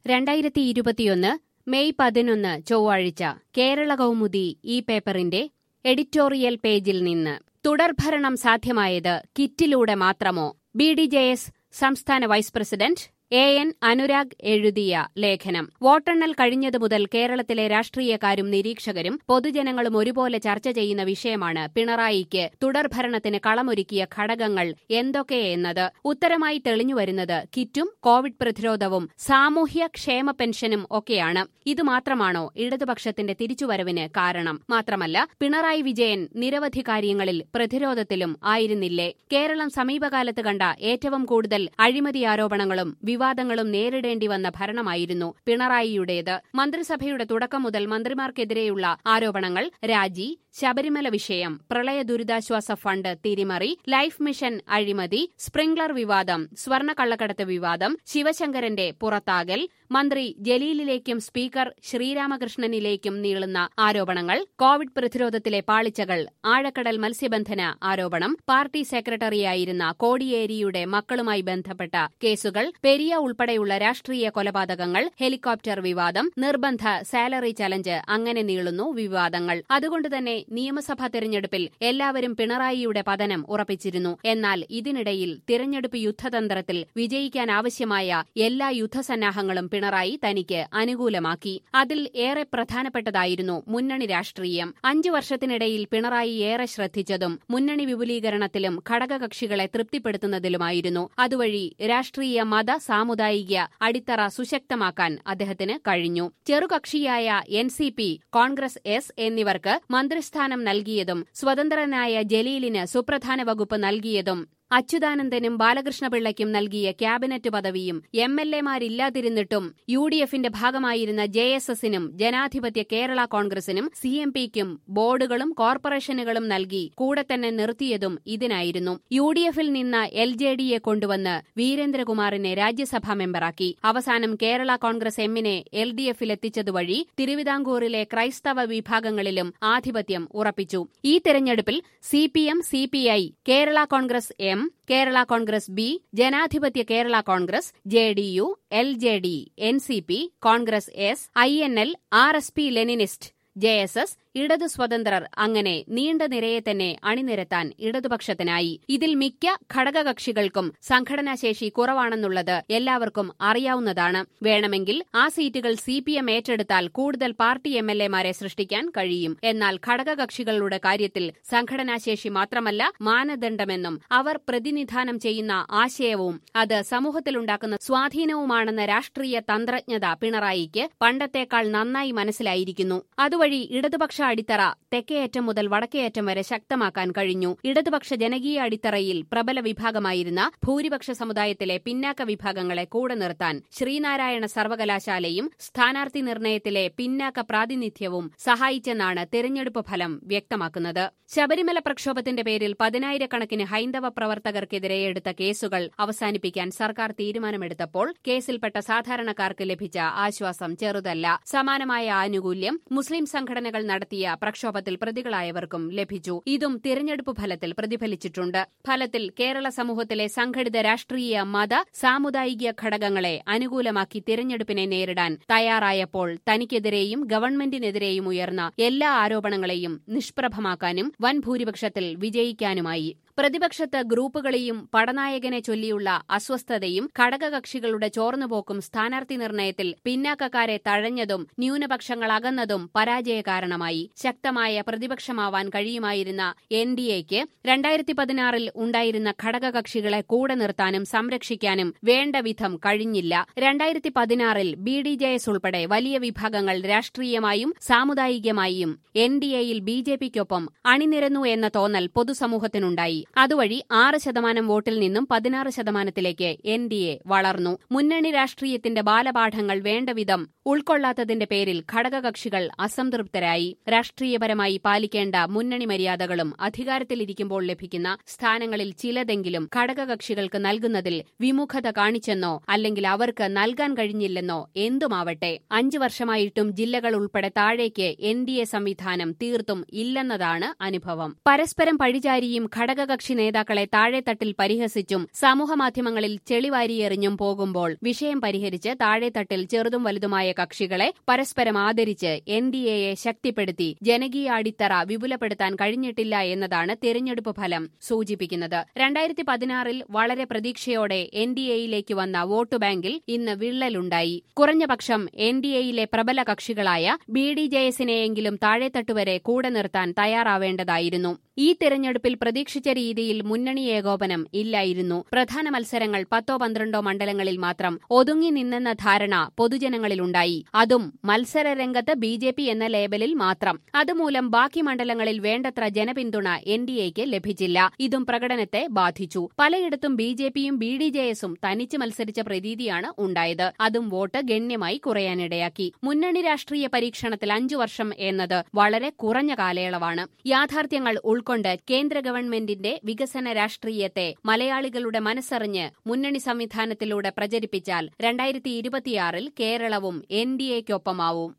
രണ്ടായിരത്തി ഇരുപത്തിയൊന്ന് മെയ് പതിനൊന്ന് ചൊവ്വാഴ്ച കേരള കൗമുദി ഈ പേപ്പറിന്റെ എഡിറ്റോറിയൽ പേജിൽ നിന്ന് തുടർഭരണം സാധ്യമായത് കിറ്റിലൂടെ മാത്രമോ ബി ഡി ജെ എസ് സംസ്ഥാന vice president A N Anurag എഴുതിയ ലേഖനം വോട്ടെണ്ണൽ കഴിഞ്ഞതു മുതൽ കേരളത്തിലെ രാഷ്ട്രീയക്കാരും നിരീക്ഷകരും പൊതുജനങ്ങളും ഒരുപോലെ ചർച്ച ചെയ്യുന്ന വിഷയമാണ് പിണറായിക്ക് തുടർഭരണത്തിന് കളമൊരുക്കിയ ഘടകങ്ങൾ എന്തൊക്കെയെന്നത് ഉത്തരമായി തെളിഞ്ഞുവരുന്നത് കിറ്റും കോവിഡ് പ്രതിരോധവും സാമൂഹ്യ ക്ഷേമ പെൻഷനും ഒക്കെയാണ് ഇതുമാത്രമാണോ ഇടതുപക്ഷത്തിന്റെ തിരിച്ചുവരവിന് കാരണം മാത്രമല്ല പിണറായി വിജയൻ നിരവധി കാര്യങ്ങളിൽ പ്രതിരോധത്തിലും ആയിരുന്നില്ലേ കേരളം സമീപകാലത്ത് കണ്ട ഏറ്റവും കൂടുതൽ അഴിമതി ആരോപണങ്ങളും വിവാദങ്ങളും നേരിടേണ്ടി വന്ന ഭരണമായിരുന്നു പിണറായിയുടേത് മന്ത്രിസഭയുടെ തുടക്കം മുതൽ മന്ത്രിമാർക്കെതിരെയുള്ള ആരോപണങ്ങൾ രാജി ശബരിമല വിഷയം പ്രളയ ദുരിതാശ്വാസ ഫണ്ട് തിരിമറി ലൈഫ് മിഷൻ അഴിമതി സ്പ്രിംഗ്ലർ വിവാദം സ്വർണ്ണ കള്ളക്കടത്ത് വിവാദം ശിവശങ്കരന്റെ പുറത്താകൽ മന്ത്രി ജലീലിലേക്കും സ്പീക്കർ ശ്രീരാമകൃഷ്ണനിലേക്കും നീളുന്ന ആരോപണങ്ങൾ കോവിഡ് പ്രതിരോധത്തിലെ പാളിച്ചകൾ ആഴക്കടൽ മത്സ്യബന്ധന ആരോപണം പാർട്ടി സെക്രട്ടറിയായിരുന്ന കോടിയേരിയുടെ മക്കളുമായി ബന്ധപ്പെട്ട കേസുകൾ പെരിയ ഉൾപ്പെടെയുള്ള രാഷ്ട്രീയ കൊലപാതകങ്ങൾ ഹെലികോപ്റ്റർ വിവാദം നിർബന്ധ സാലറി ചലഞ്ച് അങ്ങനെ നീളുന്നു വിവാദങ്ങൾ അതുകൊണ്ടുതന്നെ നിയമസഭാ തെരഞ്ഞെടുപ്പിൽ എല്ലാവരും പിണറായിയുടെ പതനം ഉറപ്പിച്ചിരുന്നു എന്നാൽ ഇതിനിടയിൽ തിരഞ്ഞെടുപ്പ് യുദ്ധതന്ത്രത്തിൽ വിജയിക്കാനാവശ്യമായ എല്ലാ യുദ്ധസന്നാഹങ്ങളും പിണറായി തനിക്ക് അനുകൂലമാക്കി അതിൽ ഏറെ പ്രധാനപ്പെട്ടതായിരുന്നു മുന്നണി രാഷ്ട്രീയം അഞ്ചു വർഷത്തിനിടയിൽ പിണറായി ഏറെ ശ്രദ്ധിച്ചതും മുന്നണി വിപുലീകരണത്തിലും ഘടകകക്ഷികളെ തൃപ്തിപ്പെടുത്തുന്നതിലുമായിരുന്നു അതുവഴി രാഷ്ട്രീയ മത സാമുദായിക അടിത്തറ സുശക്തമാക്കാൻ അദ്ദേഹത്തിന് കഴിഞ്ഞു ചെറുകക്ഷിയായ N C P Congress S എന്നിവർക്ക് മന്ത്രിസ്ഥാനം നൽകിയതും സ്വതന്ത്രനായ ജലീലിന് സുപ്രധാന വകുപ്പ് നൽകിയതും അച്യുതാനന്ദനും ബാലകൃഷ്ണപിള്ളയ്ക്കും നൽകിയ ക്യാബിനറ്റ് പദവിയും എം എൽ എമാരില്ലാതിരുന്നിട്ടും യു ഡി എഫിന്റെ ഭാഗമായിരുന്ന ജെ എസ് എസിനും ജനാധിപത്യ കേരള കോൺഗ്രസിനും സി എം പിക്കും ബോർഡുകളും കോർപ്പറേഷനുകളും നൽകി കൂടെ തന്നെ നിർത്തിയതും ഇതിനായിരുന്നു യു ഡി എഫിൽ നിന്ന് എൽ ജെ ഡിയെ കൊണ്ടുവന്ന് വീരേന്ദ്രകുമാറിനെ രാജ്യസഭാ മെമ്പറാക്കി അവസാനം കേരള കോൺഗ്രസ് എമ്മിനെ എൽ ഡി എഫിലെത്തിച്ചതുവഴി തിരുവിതാംകൂറിലെ ക്രൈസ്തവ വിഭാഗങ്ങളിലും ആധിപത്യം ഉറപ്പിച്ചു ഈ തെരഞ്ഞെടുപ്പിൽ C P M C P I Kerala Congress M Kerala Congress B Janadhipathya Kerala Congress J D U L J D N C P Congress S I N L R S P Leninist J S S ഇടതു സ്വതന്ത്രർ അങ്ങനെ നീണ്ട നിരയെ തന്നെ അണിനിരത്താൻ ഇടതുപക്ഷത്തിനായി ഇതിൽ മിക്ക ഘടകകക്ഷികൾക്കും സംഘടനാശേഷി കുറവാണെന്നുള്ളത് എല്ലാവർക്കും അറിയാവുന്നതാണ് വേണമെങ്കിൽ ആ സീറ്റുകൾ സി പി എം ഏറ്റെടുത്താൽ കൂടുതൽ പാർട്ടി എം എൽ എമാരെ സൃഷ്ടിക്കാൻ കഴിയും എന്നാൽ ഘടകകക്ഷികളുടെ കാര്യത്തിൽ സംഘടനാശേഷി മാത്രമല്ല മാനദണ്ഡമെന്നും അവർ പ്രതിനിധാനം ചെയ്യുന്ന ആശയവും അത് സമൂഹത്തിലുണ്ടാക്കുന്ന സ്വാധീനവുമാണെന്ന രാഷ്ട്രീയ തന്ത്രജ്ഞത പിണറായിക്ക് പണ്ടത്തേക്കാൾ നന്നായി മനസ്സിലായിരിക്കുന്നു അതുവഴി ഇടതുപക്ഷ അടിത്തറ തെക്കേയറ്റം മുതൽ വടക്കേയറ്റം വരെ ശക്തമാക്കാൻ കഴിഞ്ഞു ഇടതുപക്ഷ ജനകീയ അടിത്തറയിൽ പ്രബല വിഭാഗമായിരുന്ന ഭൂരിപക്ഷ സമുദായത്തിലെ പിന്നാക്ക വിഭാഗങ്ങളെ കൂടെ നിർത്താൻ ശ്രീനാരായണ സർവകലാശാലയും സ്ഥാനാർത്ഥി നിർണയത്തിലെ പിന്നാക്ക പ്രാതിനിധ്യവും സഹായിച്ചെന്നാണ് തെരഞ്ഞെടുപ്പ് ഫലം വ്യക്തമാക്കുന്നത് ശബരിമല പ്രക്ഷോഭത്തിന്റെ പേരിൽ പതിനായിരക്കണക്കിന് ഹൈന്ദവ പ്രവർത്തകർക്കെതിരെ എടുത്ത കേസുകൾ അവസാനിപ്പിക്കാൻ സർക്കാർ തീരുമാനമെടുത്തപ്പോൾ കേസിൽപ്പെട്ട സാധാരണക്കാർക്ക് ലഭിച്ച ആശ്വാസം ചെറുതല്ല സമാനമായ ആനുകൂല്യം മുസ്ലിം സംഘടനകൾ നടത്തിയ പ്രക്ഷോഭത്തിൽ പ്രതികളായവർക്കും ലഭിച്ചു ഇതും തിരഞ്ഞെടുപ്പ് ഫലത്തിൽ പ്രതിഫലിച്ചിട്ടുണ്ട് ഫലത്തിൽ കേരള സമൂഹത്തിലെ സംഘടിത രാഷ്ട്രീയ മത സാമുദായിക ഘടകങ്ങളെ അനുകൂലമാക്കി തിരഞ്ഞെടുപ്പിനെ നേരിടാൻ തയ്യാറായപ്പോൾ തനിക്കെതിരെയും ഗവൺമെന്റിനെതിരെയും ഉയർന്ന എല്ലാ ആരോപണങ്ങളെയും നിഷ്പ്രഭമാക്കാനും വൻ ഭൂരിപക്ഷത്തിൽ വിജയിക്കാനുമായി പ്രതിപക്ഷത്ത് ഗ്രൂപ്പുകളെയും പടനായകനെ ചൊല്ലിയുള്ള അസ്വസ്ഥതയും ഘടകകക്ഷികളുടെ ചോർന്നുപോക്കും സ്ഥാനാർത്ഥി നിർണയത്തിൽ പിന്നാക്കക്കാരെ തഴഞ്ഞതും ന്യൂനപക്ഷങ്ങൾ അകന്നതും പരാജയ കാരണമായി ശക്തമായ പ്രതിപക്ഷമാവാൻ കഴിയുമായിരുന്ന എൻ ഡി എക്ക് രണ്ടായിരത്തി പതിനാറിൽ ഉണ്ടായിരുന്ന ഘടകകക്ഷികളെ കൂടെ നിർത്താനും സംരക്ഷിക്കാനും വേണ്ട വിധം കഴിഞ്ഞില്ല രണ്ടായിരത്തി പതിനാറിൽ ബി ഡി ജെ എസ് ഉൾപ്പെടെ വലിയ വിഭാഗങ്ങൾ രാഷ്ട്രീയമായും സാമുദായികമായും എൻ ഡി എയിൽ ബി ജെ പിക്കൊപ്പം അണിനിരന്നു എന്ന തോന്നൽ പൊതുസമൂഹത്തിനുണ്ടായി അതുവഴി ആറ് ശതമാനം വോട്ടിൽ നിന്നും പതിനാറ് ശതമാനത്തിലേക്ക് എൻ ഡി എ വളർന്നു മുന്നണി രാഷ്ട്രീയത്തിന്റെ ബാലപാഠങ്ങൾ വേണ്ടവിധം ഉൾക്കൊള്ളാത്തതിന്റെ പേരിൽ ഘടകകക്ഷികൾ അസംതൃപ്തരായി രാഷ്ട്രീയപരമായി പാലിക്കേണ്ട മുന്നണി മര്യാദകളും അധികാരത്തിലിരിക്കുമ്പോൾ ലഭിക്കുന്ന സ്ഥാനങ്ങളിൽ ചിലതെങ്കിലും ഘടകകക്ഷികൾക്ക് നൽകുന്നതിൽ വിമുഖത കാണിച്ചെന്നോ അല്ലെങ്കിൽ അവർക്ക് നൽകാൻ കഴിഞ്ഞില്ലെന്നോ എന്തുമാവട്ടെ അഞ്ചു വർഷമായിട്ടും ജില്ലകൾ ഉൾപ്പെടെ താഴേക്ക് എൻ ഡി എ സംവിധാനം തീർത്തും ഇല്ലെന്നതാണ് അനുഭവം പരസ്പരം പഴിചാരിയും ഘടകകക്ഷി ഭരണകക്ഷി നേതാക്കളെ താഴെത്തട്ടിൽ പരിഹസിച്ചും സമൂഹമാധ്യമങ്ങളിൽ ചെളിവാരിയെറിഞ്ഞും പോകുമ്പോൾ വിഷയം പരിഹരിച്ച് താഴെത്തട്ടിൽ ചെറുതും വലുതുമായ കക്ഷികളെ പരസ്പരം ആദരിച്ച് എൻ ഡി എയെ ശക്തിപ്പെടുത്തി ജനകീയ അടിത്തറ വിപുലപ്പെടുത്താൻ കഴിഞ്ഞിട്ടില്ല എന്നതാണ് തിരഞ്ഞെടുപ്പ് ഫലം സൂചിപ്പിക്കുന്നത് രണ്ടായിരത്തി പതിനാറിൽ വളരെ പ്രതീക്ഷയോടെ എൻ ഡി എയിലേക്ക് വന്ന വോട്ട് ബാങ്കിൽ ഇന്ന് വിള്ളലുണ്ടായി കുറഞ്ഞപക്ഷം എൻ ഡി എയിലെ പ്രബല കക്ഷികളായ ബി ഡി ജെ എസിനെയെങ്കിലും താഴെത്തട്ടുവരെ കൂടെ നിർത്താൻ തയ്യാറാവേണ്ടതായിരുന്നു ഈ തിരഞ്ഞെടുപ്പിൽ പ്രതീക്ഷിച്ച രീതിയിൽ മുന്നണി ഏകോപനം ഇല്ലായിരുന്നു പ്രധാന മത്സരങ്ങൾ പത്തോ പന്ത്രണ്ടോ മണ്ഡലങ്ങളിൽ മാത്രം ഒതുങ്ങി നിന്നെന്ന ധാരണ പൊതുജനങ്ങളിലുണ്ടായി അതും മത്സരരംഗത്ത് ബി ജെ പി എന്ന ലേബലിൽ മാത്രം അതുമൂലം ബാക്കി മണ്ഡലങ്ങളിൽ വേണ്ടത്ര ജനപിന്തുണ എൻ ഡി എക്ക് ലഭിച്ചില്ല ഇതും പ്രകടനത്തെ ബാധിച്ചു പലയിടത്തും ബി ജെ പിയും ബി ഡി ജെ എസും തനിച്ച് മത്സരിച്ച പ്രതീതിയാണ് ഉണ്ടായത് അതും വോട്ട് ഗണ്യമായി കുറയാനിടയാക്കി മുന്നണി രാഷ്ട്രീയ പരീക്ഷണത്തിൽ അഞ്ചു വർഷം എന്നത് വളരെ കുറഞ്ഞ കാലയളവാണ് യാഥാർത്ഥ്യങ്ങൾ ഉൾക്കൊണ്ട് കേന്ദ്ര ഗവൺമെന്റിന്റെ വികസന രാഷ്ട്രീയത്തെ മലയാളികളുടെ മനസ്സറിഞ്ഞ് മുന്നണി സംവിധാനത്തിലൂടെ പ്രചരിപ്പിച്ചാൽ രണ്ടായിരത്തി ഇരുപത്തിയാറിൽ കേരളവും എൻ ഡി എക്കൊപ്പമാവും